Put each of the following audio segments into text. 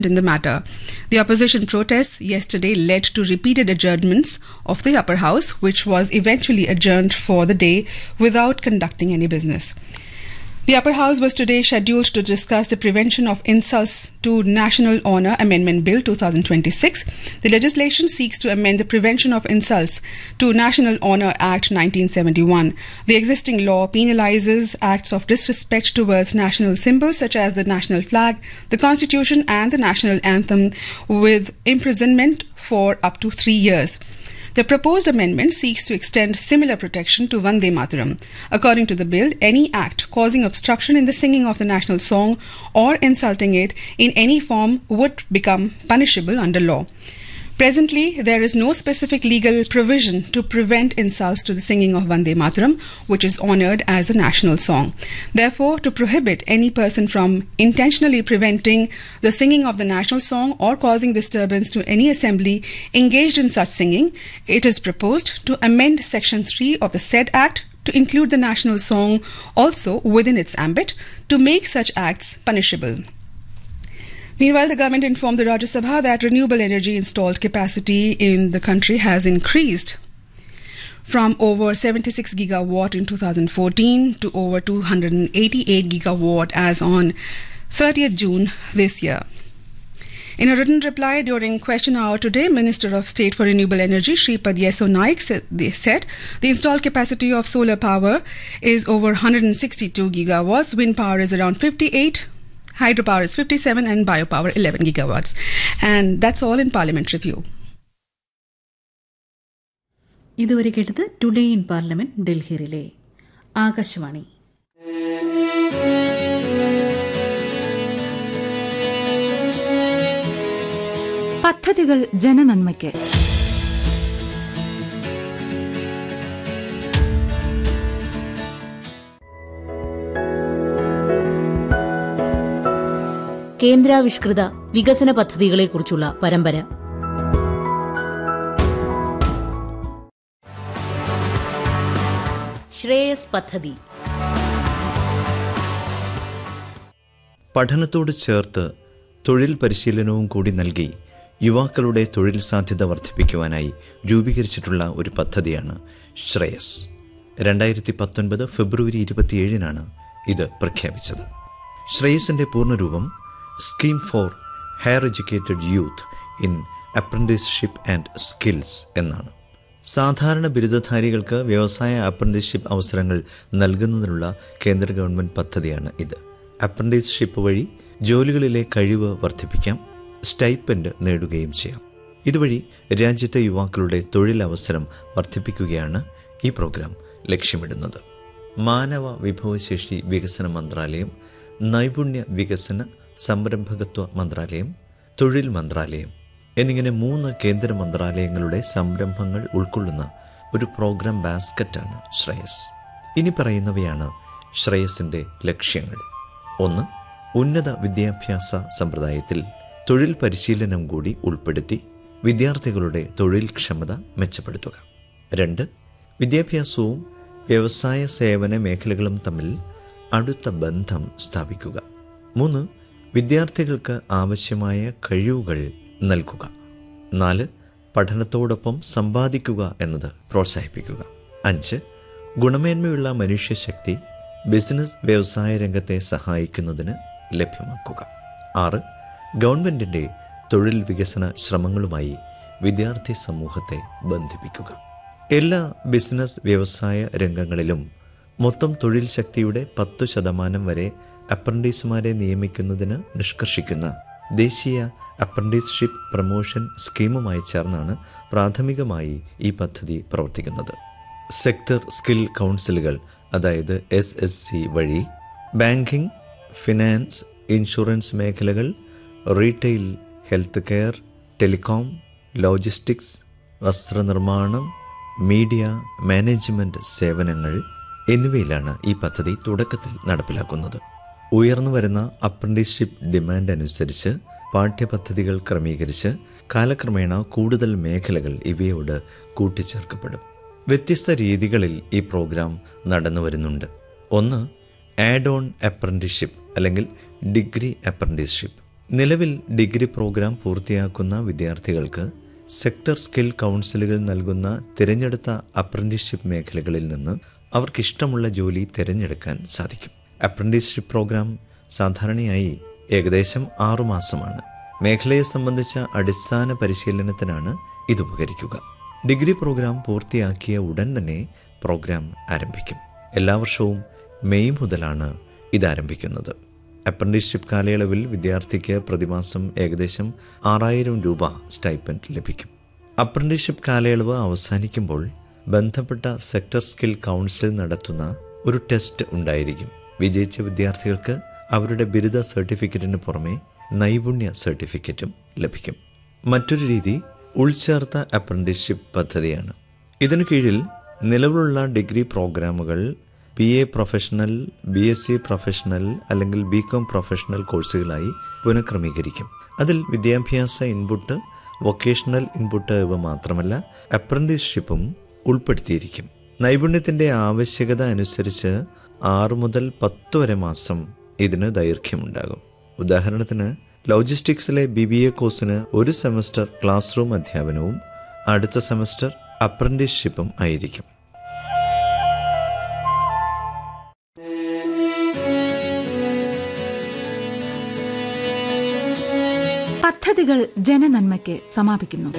in the matter. The opposition protests yesterday led to repeated adjournments of the upper house, which was eventually adjourned for the day without conducting any business. The upper house was today scheduled to discuss the Prevention of Insults to National Honor Amendment Bill 2026. The legislation seeks to amend the Prevention of Insults to National Honor Act 1971. The existing law penalizes acts of disrespect towards national symbols such as the national flag, the constitution, and the national anthem with imprisonment for up to three years. The proposed amendment seeks to extend similar protection to Vande Mataram. According to the bill, any act causing obstruction in the singing of the national song or insulting it in any form would become punishable under law. Presently, there is no specific legal provision to prevent insults to the singing of Vande Mataram, which is honored as a national song. Therefore, to prohibit any person from intentionally preventing the singing of the national song or causing disturbance to any assembly engaged in such singing, it is proposed to amend Section 3 of the said Act to include the national song also within its ambit to make such acts punishable. Meanwhile, the government informed the Rajya Sabha that renewable energy installed capacity in the country has increased from over 76 gigawatt in 2014 to over 288 gigawatt as on 30th June this year. In a written reply during question hour today, Minister of State for Renewable Energy Shripad Yeso Naik said, said the installed capacity of solar power is over 162 gigawatts, wind power is around 58, hydropower is 57 and biopower 11 gigawatts. And that's all in Parliament Review. ഇതുവരെ കേട്ടത് today in parliament Delhi relay Akashvani പദ്ധതികൾ ജനനന്മയ്ക്ക് കേന്ദ്രാവിഷ്കൃത വികസന പദ്ധതികളെക്കുറിച്ചുള്ള പരമ്പര ശ്രേയസ് പദ്ധതി പഠനത്തോട് ചേർത്ത് തൊഴിൽ പരിശീലനവും കൂടി നൽകി യുവാക്കളുടെ തൊഴിൽ സാധ്യത വർദ്ധിപ്പിക്കുവാനായി രൂപീകരിച്ചിട്ടുള്ള ഒരു പദ്ധതിയാണ് ശ്രേയസ് രണ്ടായിരത്തി പത്തൊൻപത് ഫെബ്രുവരി ഇരുപത്തിയേഴിനാണ് ഇത് പ്രഖ്യാപിച്ചത് ശ്രേയസിൻ്റെ പൂർണ്ണരൂപം scheme for higher educated youth in apprenticeship and skills എന്നാണ് സാധാരണ ബിരുദധാരികൾക്ക് വ്യവസായ അപ്രന്റീസ്ഷിപ്പ് അവസരങ്ങൾ നൽകുന്നതിനുള്ള കേന്ദ്ര ഗവൺമെൻറ് പദ്ധതിയാണ് ഇത് അപ്രന്റീസ്ഷിപ്പ് വഴി ജോലികളിലെ കഴിവ് വർദ്ധിപ്പിക്കാം സ്റ്റൈപ്പൻഡ് നേടുകയും ചെയ്യാം ഇതുവഴി രാജ്യത്തെ യുവാക്കളുടെ തൊഴിലവസരം വർദ്ധിപ്പിക്കുകയാണ് ഈ പ്രോഗ്രാം ലക്ഷ്യമിടുന്നത് മാനവ വിഭവശേഷി വികസന മന്ത്രാലയം നൈപുണ്യ വികസന സംരംഭകത്വ മന്ത്രാലയം തൊഴിൽ മന്ത്രാലയം എന്നിങ്ങനെ മൂന്ന് കേന്ദ്ര മന്ത്രാലയങ്ങളുടെ സംരംഭങ്ങൾ ഉൾക്കൊള്ളുന്ന ഒരു പ്രോഗ്രാം ബാസ്ക്കറ്റാണ് ശ്രേയസ് ഇനി പറയുന്നവയാണ് ശ്രേയസിൻ്റെ ലക്ഷ്യങ്ങൾ ഒന്ന് ഉന്നത വിദ്യാഭ്യാസ സമ്പ്രദായത്തിൽ തൊഴിൽ പരിശീലനം കൂടി ഉൾപ്പെടുത്തി വിദ്യാർത്ഥികളുടെ തൊഴിൽ ക്ഷമത മെച്ചപ്പെടുത്തുക രണ്ട് വിദ്യാഭ്യാസവും വ്യവസായ സേവന മേഖലകളും തമ്മിൽ അടുത്ത ബന്ധം സ്ഥാപിക്കുക മൂന്ന് വിദ്യാർത്ഥികൾക്ക് ആവശ്യമായ കഴിവുകൾ നൽകുക നാല് പഠനത്തോടൊപ്പം സമ്പാദിക്കുക എന്നത് പ്രോത്സാഹിപ്പിക്കുക അഞ്ച് ഗുണമേന്മയുള്ള മനുഷ്യശക്തി ബിസിനസ് വ്യവസായ രംഗത്തെ സഹായിക്കുന്നതിന് ലഭ്യമാക്കുക ആറ് ഗവൺമെൻറ്റിൻ്റെ തൊഴിൽ വികസന ശ്രമങ്ങളുമായി വിദ്യാർത്ഥി സമൂഹത്തെ ബന്ധിപ്പിക്കുക എല്ലാ ബിസിനസ് വ്യവസായ രംഗങ്ങളിലും മൊത്തം തൊഴിൽ ശക്തിയുടെ പത്തു ശതമാനം വരെ അപ്രന്റീസുമാരെ നിയമിക്കുന്നതിന് നിഷ്കർഷിക്കുന്ന ദേശീയ അപ്രന്റീസ്ഷിപ്പ് പ്രൊമോഷൻ സ്കീമുമായി ചേർന്നാണ് പ്രാഥമികമായി ഈ പദ്ധതി പ്രവർത്തിക്കുന്നത് സെക്ടർ സ്കിൽ കൗൺസിലുകൾ അതായത് എസ് എസ് സി വഴി ബാങ്കിംഗ് ഫിനാൻസ് ഇൻഷുറൻസ് മേഖലകൾ retail health care telecom logistics വസ്ത്രനിർമ്മാണം മീഡിയ മാനേജ്മെൻറ്റ് സേവനങ്ങൾ എന്നിവയിലാണ് ഈ പദ്ധതി തുടക്കത്തിൽ നടപ്പിലാക്കുന്നത് ഉയർന്നു വരുന്ന അപ്രന്റീസ്ഷിപ്പ് ഡിമാൻഡ് അനുസരിച്ച് പാഠ്യപദ്ധതികൾ ക്രമീകരിച്ച് കാലക്രമേണ കൂടുതൽ മേഖലകൾ ഇവയോട് കൂട്ടിച്ചേർക്കപ്പെടും വ്യത്യസ്ത രീതികളിൽ ഈ പ്രോഗ്രാം നടന്നു വരുന്നുണ്ട് ഒന്ന് ആഡ് ഓൺ അപ്രന്റീസ്ഷിപ്പ് അല്ലെങ്കിൽ ഡിഗ്രി അപ്രന്റീസ്ഷിപ്പ് നിലവിൽ ഡിഗ്രി പ്രോഗ്രാം പൂർത്തിയാക്കുന്ന വിദ്യാർത്ഥികൾക്ക് സെക്ടർ സ്കിൽ കൗൺസിലുകൾ നൽകുന്ന തിരഞ്ഞെടുത്ത അപ്രന്റീസ്ഷിപ്പ് മേഖലകളിൽ നിന്ന് അവർക്കിഷ്ടമുള്ള ജോലി തിരഞ്ഞെടുക്കാൻ സാധിക്കും അപ്രന്റീസ്ഷിപ്പ് പ്രോഗ്രാം സാധാരണയായി ഏകദേശം ആറുമാസമാണ് മേഖലയെ സംബന്ധിച്ച അടിസ്ഥാന പരിശീലനത്തിനാണ് ഇത് ഉപകരിക്കുക ഡിഗ്രി പ്രോഗ്രാം പൂർത്തിയാക്കിയ ഉടൻ തന്നെ പ്രോഗ്രാം ആരംഭിക്കും എല്ലാ വർഷവും മെയ് മുതലാണ് ഇത് ആരംഭിക്കുന്നത് അപ്രന്റീസ്ഷിപ്പ് കാലയളവിൽ വിദ്യാർത്ഥിക്ക് പ്രതിമാസം ഏകദേശം ആറായിരം രൂപ സ്റ്റൈപ്പൻഡ് ലഭിക്കും അപ്രന്റീസ്ഷിപ്പ് കാലയളവ് അവസാനിക്കുമ്പോൾ ബന്ധപ്പെട്ട സെക്ടർ സ്കിൽ കൗൺസിൽ നടത്തുന്ന ഒരു ടെസ്റ്റ് ഉണ്ടായിരിക്കും വിജയിച്ച വിദ്യാർത്ഥികൾക്ക് അവരുടെ ബിരുദ സർട്ടിഫിക്കറ്റിന് പുറമെ നൈപുണ്യ സർട്ടിഫിക്കറ്റും ലഭിക്കും മറ്റൊരു രീതി ഉൾച്ചേർത്ത അപ്രന്റീസ്ഷിപ്പ് പദ്ധതിയാണ് ഇതിനു കീഴിൽ നിലവിലുള്ള ഡിഗ്രി പ്രോഗ്രാമുകൾ B A professional B S C professional അല്ലെങ്കിൽ ബി കോം പ്രൊഫഷണൽ കോഴ്സുകളായി പുനഃക്രമീകരിക്കും അതിൽ വിദ്യാഭ്യാസ ഇൻപുട്ട് വൊക്കേഷണൽ ഇൻപുട്ട് ഇവ മാത്രമല്ല അപ്രന്റീസ്ഷിപ്പും ഉൾപ്പെടുത്തിയിരിക്കും നൈപുണ്യത്തിൻ്റെ ആവശ്യകത അനുസരിച്ച് ആറ് മുതൽ പത്ത് വരെ മാസം ഇതിന് ദൈർഘ്യമുണ്ടാകും ഉദാഹരണത്തിന് ലോജിസ്റ്റിക്സിലെ ബി ബി എ കോഴ്സിന് ഒരു സെമസ്റ്റർ ക്ലാസ് റൂം അധ്യാപനവും അടുത്ത സെമസ്റ്റർ അപ്രന്റീസ്ഷിപ്പും ആയിരിക്കും പദ്ധതികൾ ജനനന്മയ്ക്ക് സമാപിക്കുന്നു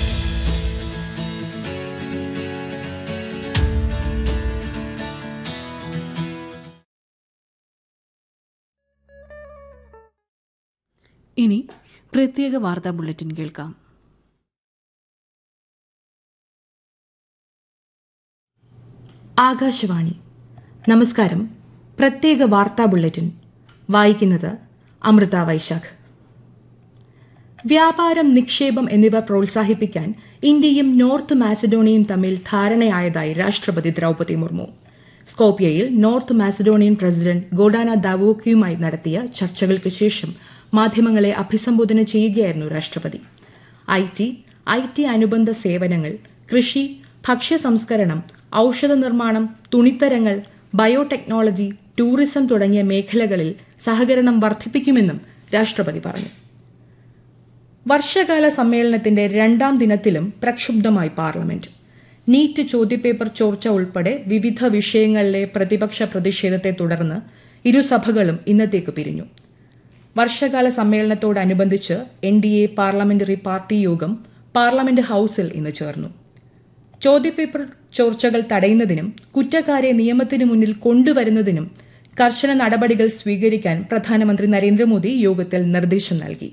ഇനി പ്രത്യേക വാർത്താ ബുള്ളറ്റിൻ കേൾക്കാം ആകാശവാണി നമസ്കാരം പ്രത്യേക വാർത്താ ബുള്ളറ്റിൻ വായിക്കുന്നത് അമൃത വൈശാഖ് വ്യാപാരം നിക്ഷേപം എന്നിവ പ്രോത്സാഹിപ്പിക്കാൻ ഇന്ത്യയും നോർത്ത് മാസഡോണിയയും തമ്മിൽ ധാരണയായതായി രാഷ്ട്രപതി ദ്രൌപതി മുർമു സ്കോപ്യയിൽ നോർത്ത് മാസഡോണിയൻ പ്രസിഡന്റ് ഗോഡാന ദാവോക്കിയുമായി നടത്തിയ ചർച്ചകൾക്ക് ശേഷം മാധ്യമങ്ങളെ അഭിസംബോധന ചെയ്യുകയായിരുന്നു രാഷ്ട്രപതി ഐ ടി ഐ ടി അനുബന്ധ സേവനങ്ങൾ കൃഷി ഭക്ഷ്യ സംസ്കരണം ഔഷധ നിർമ്മാണം തുണിത്തരങ്ങൾ ബയോടെക്നോളജി ടൂറിസം തുടങ്ങിയ മേഖലകളിൽ സഹകരണം വർദ്ധിപ്പിക്കുമെന്നും രാഷ്ട്രപതി പറഞ്ഞു വർഷകാല സമ്മേളനത്തിന്റെ രണ്ടാം ദിനത്തിലും പ്രക്ഷുബ്ധമായി പാർലമെന്റ് നീറ്റ് ചോദ്യപേപ്പർ ചോർച്ച ഉൾപ്പെടെ വിവിധ വിഷയങ്ങളിലെ പ്രതിപക്ഷ പ്രതിഷേധത്തെ തുടർന്ന് ഇരുസഭകളും ഇന്നത്തേക്ക് പിരിഞ്ഞു വർഷകാല സമ്മേളനത്തോടനുബന്ധിച്ച് N D A parliamentary party യോഗം പാർലമെന്റ് ഹൌസിൽ ഇന്ന് ചേർന്നു ചോദ്യപേപ്പർ ചോർച്ചകൾ തടയുന്നതിനും കുറ്റക്കാരെ നിയമത്തിനു മുന്നിൽ കൊണ്ടുവരുന്നതിനും കർശന നടപടികൾ സ്വീകരിക്കാൻ പ്രധാനമന്ത്രി നരേന്ദ്രമോദി യോഗത്തിൽ നിർദ്ദേശം നൽകി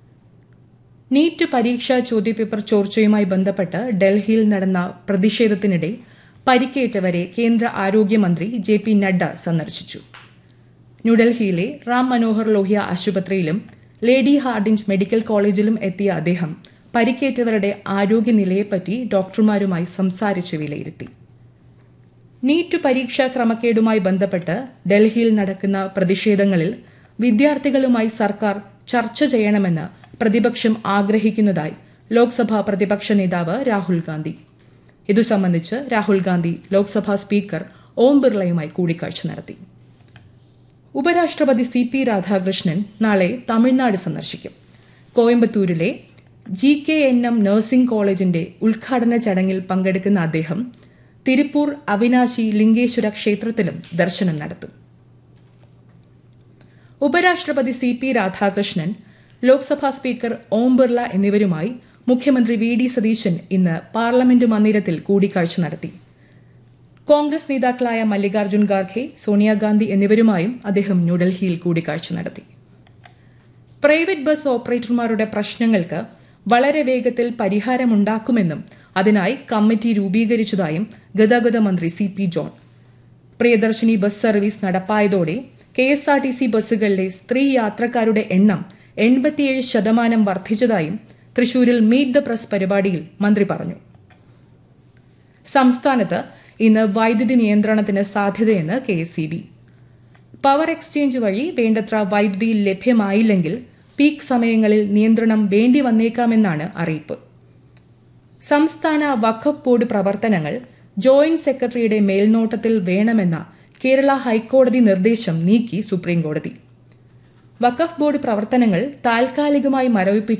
നീറ്റ് പരീക്ഷാ ചോദ്യപേപ്പർ ചോർച്ചയുമായി ബന്ധപ്പെട്ട് ഡൽഹിയിൽ നടന്ന പ്രതിഷേധത്തിനിടെ പരിക്കേറ്റവരെ കേന്ദ്ര ആരോഗ്യമന്ത്രി ജെ പി നഡ്ഡ സന്ദർശിച്ചു ന്യൂഡൽഹിയിലെ റാം മനോഹർ ലോഹ്യ ആശുപത്രിയിലും ലേഡി ഹാർഡിഞ്ച് മെഡിക്കൽ കോളേജിലും എത്തിയ അദ്ദേഹം പരിക്കേറ്റവരുടെ ആരോഗ്യനിലയെപ്പറ്റി ഡോക്ടർമാരുമായി സംസാരിച്ച് വിലയിരുത്തി നീറ്റ് പരീക്ഷാ ക്രമക്കേടുമായി ബന്ധപ്പെട്ട് ഡൽഹിയിൽ നടക്കുന്ന പ്രതിഷേധങ്ങളിൽ വിദ്യാർത്ഥികളുമായി സർക്കാർ ചർച്ച ചെയ്യണമെന്ന് പ്രതിപക്ഷം ആഗ്രഹിക്കുന്നതായി ലോക്സഭാ പ്രതിപക്ഷ നേതാവ് രാഹുൽ ഗാന്ധി ഇതു സംബന്ധിച്ച് രാഹുൽ ഗാന്ധി ലോക്സഭാ സ്പീക്കർ ഓം ബിർളയുമായി കൂടിക്കാഴ്ച നടത്തി ഉപരാഷ്ട്രപതി സി പി രാധാകൃഷ്ണൻ നാളെ തമിഴ്നാട് സന്ദർശിക്കും കോയമ്പത്തൂരിലെ G K N M nursing കോളേജിന്റെ ഉദ്ഘാടന ചടങ്ങിൽ പങ്കെടുക്കുന്ന അദ്ദേഹം തിരുപ്പൂർ അവിനാശി ലിംഗേശ്വര ക്ഷേത്രത്തിലും ദർശനം നടത്തും ഉപരാഷ്ട്രപതി C P Radhakrishnan Lok Sabha speaker Om Birla എന്നിവരുമായി മുഖ്യമന്ത്രി വി ഡി സതീശൻ ഇന്ന് പാർലമെന്റ് മന്ദിരത്തിൽ കൂടിക്കാഴ്ച നടത്തി കോൺഗ്രസ് നേതാക്കളായ മല്ലികാർജ്ജുൻ ഖാർഖെ സോണിയാഗാന്ധി എന്നിവരുമായും അദ്ദേഹം ന്യൂഡൽഹിയിൽ കൂടിക്കാഴ്ച നടത്തി പ്രൈവറ്റ് ബസ് ഓപ്പറേറ്റർമാരുടെ പ്രശ്നങ്ങൾക്ക് വളരെ വേഗത്തിൽ പരിഹാരമുണ്ടാക്കുമെന്നും അതിനായി കമ്മിറ്റി രൂപീകരിച്ചതായും ഗതാഗത മന്ത്രി C P John Priyadarshini bus service നടപ്പായതോടെ K S R T C ബസ്സുകളിലെ സ്ത്രീ യാത്രക്കാരുടെ എണ്ണം എൺപത്തിയേഴ് ശതമാനം വർദ്ധിച്ചതായും തൃശൂരിൽ മീറ്റ് ദ പ്രസ് പരിപാടിയിൽ മന്ത്രി പറഞ്ഞു സംസ്ഥാനത്ത് ഇന്ന് വൈദ്യുതി നിയന്ത്രണത്തിന് സാധ്യതയെന്ന് K S E B power exchange വഴി വേണ്ടത്ര വൈദ്യുതി ലഭ്യമായില്ലെങ്കിൽ പീക്ക് സമയങ്ങളിൽ നിയന്ത്രണം വേണ്ടി വന്നേക്കാമെന്നാണ് അറിയിപ്പ് സംസ്ഥാന വഖഫ് ബോർഡ് പ്രവർത്തനങ്ങൾ ജോയിന്റ് സെക്രട്ടറിയുടെ മേൽനോട്ടത്തിൽ വേണമെന്ന കേരള ഹൈക്കോടതി നിർദ്ദേശം നീക്കി സുപ്രീംകോടതി വഖഫ് ബോർഡ് പ്രവർത്തനങ്ങൾ താൽക്കാലികമായി മരവിപ്പിച്ച